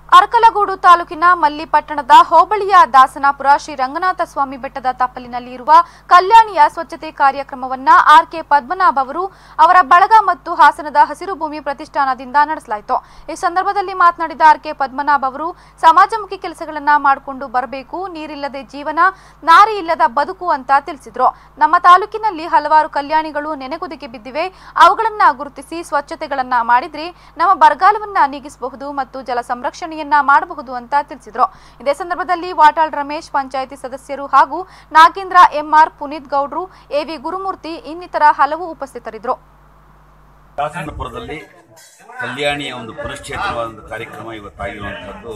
ಅರಕಲಗೂಡು ತಾಲೂಕಿನ ಮಲ್ಲಿಪಟ್ಟಣದ ಹೋಬಳಿಯ ದಾಸನಾಪುರ ಶ್ರೀ ರಂಗನಾಥ ಸ್ವಾಮಿ ಬೆಟ್ಟದ ತಪ್ಪಲಿನಲ್ಲಿ ಇರುವ ಕಲ್ಯಾಣಿಯ ಸ್ವಚ್ಛತೆ ಕಾರ್ಯಕ್ರಮವನ್ನ ಆರ್ಕೆ ಪದ್ಮನಾಭ ಅವರು ಅವರ ಬಳಗ ಮತ್ತು ಹಾಸನದ ಹಸಿರು ಭೂಮಿ ಪ್ರತಿಷ್ಠಾನದಿಂದ ನಡೆಸಲಾಯಿತು ಈ ಸಂದರ್ಭದಲ್ಲಿ ಮಾತನಾಡಿದ ಆರ್ಕೆ ಪದ್ಮನಾಭ ಅವರು ಸಮಾಜಮುಖಿ ಕೆಲಸಗಳನ್ನ ಮಾಡಿಕೊಂಡು ಬರಬೇಕು ನೀರಿಲ್ಲದೆ ಜೀವನ ನಾರಿ ಇಲ್ಲದ ಬದುಕು ಅಂತ ತಿಳಿಸಿದ್ರು ನಮ್ಮ ತಾಲೂಕಿನಲ್ಲಿ ಹಲವಾರು ಕಲ್ಯಾಣಿಗಳು ನೆನೆಗುದಿಗೆ ಬಿದ್ದಿವೆ ಅವುಗಳನ್ನ ಗುರುತಿಸಿ ಸ್ವಚ್ಛತೆಗಳನ್ನ ಮಾಡಿದ್ರೆ ನಮ್ಮ ಬರಗಾಲವನ್ನ ನೀಗಿಸಬಹುದು ಮತ್ತು ಜಲ ಸಂರಕ್ಷಣೆಯನ್ನ ಮಾಡಬಹುದು ಅಂತ ತಿಳಿಸಿದ್ರು ಇದೇ ಸಂದರ್ಭದಲ್ಲಿ ವಾಟಾಳ್ ರಮೇಶ್ ಪಂಚಾಯಿತಿ ಸದಸ್ಯರು ಹಾಗೂ ನಾಗೇಂದ್ರ ಎಂಆರ್ ಪುನೀತ್ ಗೌಡ್ರು ಎವಿ ಗುರುಮೂರ್ತಿ ಇನ್ನಿತರ ಹಲವು ಉಪಸ್ಥಿತರಿದ್ದರು ದಾಸನಪುರದಲ್ಲಿ ಕಲ್ಯಾಣಿಯ ಒಂದು ಪುನಶ್ಚೇತನವಾದ ಒಂದು ಕಾರ್ಯಕ್ರಮ ಇವತ್ತಾಗಿರುವಂಥದ್ದು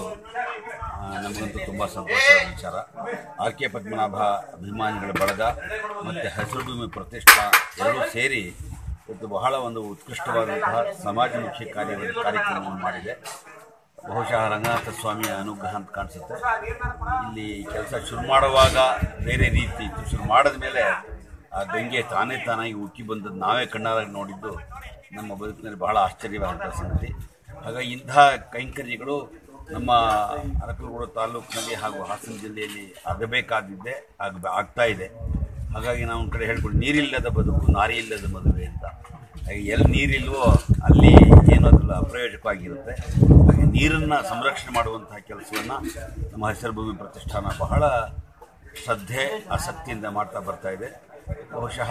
ಆ, ನಮಗಂತೂ ತುಂಬ ಸಂತೋಷದ ವಿಚಾರ ಆರ್ ಕೆ ಪದ್ಮನಾಭ ಅಭಿಮಾನಿಗಳ ಬಳಗ ಮತ್ತು ಹಸಿರು ಭೂಮಿ ಪ್ರತಿಷ್ಠಾ ಎರಡೂ ಸೇರಿ ಇವತ್ತು ಬಹಳ ಒಂದು ಉತ್ಕೃಷ್ಟವಾದಂತಹ ಸಮಾಜಮುಖಿ ಕಾರ್ಯ ಕಾರ್ಯಕ್ರಮವನ್ನು ಮಾಡಿದೆ ಬಹುಶಃ ರಂಗನಾಥ ಸ್ವಾಮಿಯ ಅನುಗ್ರಹ ಅಂತ ಕಾಣಿಸುತ್ತೆ ಇಲ್ಲಿ ಕೆಲಸ ಶುರು ಮಾಡುವಾಗ ಬೇರೆ ರೀತಿ ಇತ್ತು ಶುರು ಮಾಡಿದ ಮೇಲೆ ಆ ಗಂಗೆ ತಾನೇ ತಾನಾಗಿ ಉಕ್ಕಿ ಬಂದದ್ದು ನಾವೇ ಕಣ್ಣಾರಾಗಿ ನೋಡಿದ್ದು ನಮ್ಮ ಬದುಕಿನಲ್ಲಿ ಬಹಳ ಆಶ್ಚರ್ಯವಾದಂಥ ಸಂಗತಿ ಹಾಗಾಗಿ ಇಂತಹ ಕೈಂಕರ್ಯಗಳು ನಮ್ಮ ಅರಕಲಗೂಡು ತಾಲೂಕಿನಲ್ಲಿ ಹಾಗೂ ಹಾಸನ ಜಿಲ್ಲೆಯಲ್ಲಿ ಆಗಬೇಕಾದಿದ್ದೆ ಆಗ ಆಗ್ತಾ ಇದೆ ಹಾಗಾಗಿ ನಾವು ಒಂದು ಕಡೆ ಹೇಳ್ಕೊಂಡು ನೀರಿಲ್ಲದ ಬದುಕು ನಾರಿ ಇಲ್ಲದ ಮದುವೆ ಅಂತ ಹಾಗೆ ಎಲ್ಲಿ ನೀರಿಲ್ವೋ ಅಲ್ಲಿ ಏನು ಅದಲ್ಲ ಅಪ್ರಯೋಜಕವಾಗಿರುತ್ತೆ ಹಾಗೆ ನೀರನ್ನು ಸಂರಕ್ಷಣೆ ಮಾಡುವಂತಹ ಕೆಲಸವನ್ನು ನಮ್ಮ ಹಸಿರು ಭೂಮಿ ಪ್ರತಿಷ್ಠಾನ ಬಹಳ ಶ್ರದ್ಧೆ ಆಸಕ್ತಿಯಿಂದ ಮಾಡ್ತಾ ಬರ್ತಾ ಇದೆ ಬಹುಶಃ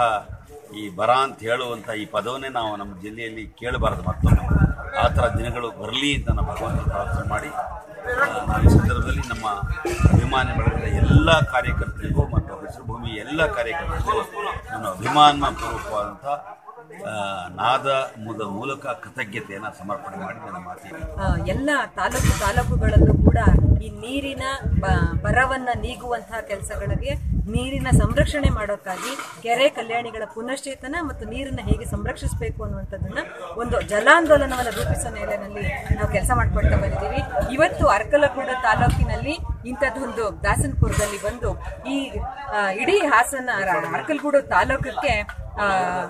ಈ ಬರ ಅಂತ ಹೇಳುವಂಥ ಈ ಪದವನ್ನೇ ನಾವು ನಮ್ಮ ಜಿಲ್ಲೆಯಲ್ಲಿ ಕೇಳಬಾರದು ಮತ್ತೊಮ್ಮೆ ಆ ಥರ ದಿನಗಳು ಬರಲಿ ಅಂತ ನಾವು ಭಗವಂತ ಪ್ರಾರ್ಥನೆ ಮಾಡಿ ಆ, ಈ ಸಂದರ್ಭದಲ್ಲಿ ನಮ್ಮ ಅಭಿಮಾನಿ ಬಳಗದ ಎಲ್ಲ ಕಾರ್ಯಕರ್ತರಿಗೂ ಮತ್ತು ಹಸಿರು ಭೂಮಿ ಎಲ್ಲ ಕಾರ್ಯಕರ್ತರಿಗೂ ನಾನು ಅಭಿಮಾನಪೂರ್ವಕವಾದಂಥ ಆ, ನಾದ ಮುದ ಮೂಲಕ ಕೃತಜ್ಞತೆಯನ್ನು ಸಮರ್ಪಣೆ ಮಾಡಿ ನನ್ನ ಮಾತಿಗೆ ಆ, ಎಲ್ಲ ತಾಲೂಕು ತಾಲೂಕುಗಳಲ್ಲೂ ಕೂಡ ಈ ನೀರಿನ ಬ- ಬರವನ್ನ ನೀಗುವಂತಹ ಕೆಲಸಗಳಿಗೆ ನೀರಿನ ಸಂರಕ್ಷಣೆ ಮಾಡೋಕ್ಕಾಗಿ ಕೆರೆ ಕಲ್ಯಾಣಿಗಳ ಪುನಶ್ಚೇತನ ಮತ್ತು ನೀರನ್ನ ಹೇಗೆ ಸಂರಕ್ಷಿಸಬೇಕು ಅನ್ನುವಂಥದ್ದನ್ನ ಒಂದು ಜಲಾಂದೋಲನವನ್ನು ರೂಪಿಸೋ ನೆಲೆಯಲ್ಲಿ ನಾವು ಕೆಲಸ ಮಾಡ್ಕೊಳ್ತಾ ಬಂದಿದ್ದೀವಿ ಇವತ್ತು ಅರ್ಕಲಗೂಡ ತಾಲೂಕಿನಲ್ಲಿ ಇಂಥದ್ದೊಂದು ದಾಸನಪುರದಲ್ಲಿ ಬಂದು ಈ ಆ, ಇಡೀ ಹಾಸನ ಅರ್ಕಲಗೂಡು ತಾಲೂಕಕ್ಕೆ ಆ,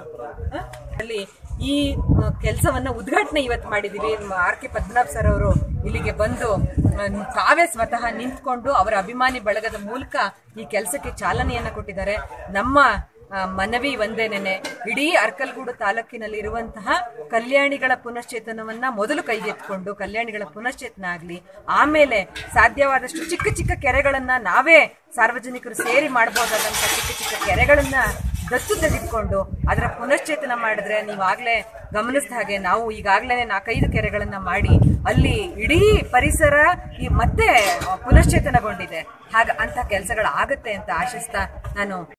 ಆ, ಅಲ್ಲಿ ಈ ಕೆಲಸವನ್ನ ಉದ್ಘಾಟನೆ ಇವತ್ತು ಮಾಡಿದೀವಿ ಆರ್ ಕೆ ಪದ್ಮನಾಭ್ ಸರ್ ಅವರು ಇಲ್ಲಿಗೆ ಬಂದು ಆ, ತಾವೇ ಸ್ವತಃ ನಿಂತ್ಕೊಂಡು ಅವರ ಅಭಿಮಾನಿ ಬಳಗದ ಮೂಲಕ ಈ ಕೆಲಸಕ್ಕೆ ಚಾಲನೆಯನ್ನ ಕೊಟ್ಟಿದ್ದಾರೆ ನಮ್ಮ ಆ, ಮನವಿ ಒಂದೇನೇನೆ ಇಡೀ ಅರ್ಕಲ್ಗೂಡು ತಾಲೂಕಿನಲ್ಲಿ ಇರುವಂತಹ ಕಲ್ಯಾಣಿಗಳ ಪುನಶ್ಚೇತನವನ್ನ ಮೊದಲು ಕೈಗೆತ್ಕೊಂಡು ಕಲ್ಯಾಣಿಗಳ ಪುನಶ್ಚೇತನ ಆಗ್ಲಿ ಆಮೇಲೆ ಸಾಧ್ಯವಾದಷ್ಟು ಚಿಕ್ಕ ಚಿಕ್ಕ ಕೆರೆಗಳನ್ನ ನಾವೇ ಸಾರ್ವಜನಿಕರು ಸೇರಿ ಮಾಡಬಹುದಾದಂತಹ ಚಿಕ್ಕ ಚಿಕ್ಕ ಕೆರೆಗಳನ್ನ ದತ್ತು ತೆಗೆದುಕೊಂಡು ಅದರ ಪುನಶ್ಚೇತನ ಮಾಡಿದ್ರೆ ನೀವಾಗ್ಲೇ ಗಮನಿಸಿದ ಹಾಗೆ ನಾವು ಈಗಾಗ್ಲೇ ನಾಲ್ಕೈದು ಕೆರೆಗಳನ್ನ ಮಾಡಿ ಅಲ್ಲಿ ಇಡೀ ಪರಿಸರ ಈ ಮತ್ತೆ ಪುನಶ್ಚೇತನಗೊಂಡಿದೆ ಹಾಗ ಅಂತ ಕೆಲಸಗಳಾಗತ್ತೆ ಅಂತ ಆಶಿಸ್ತಾ ನಾನು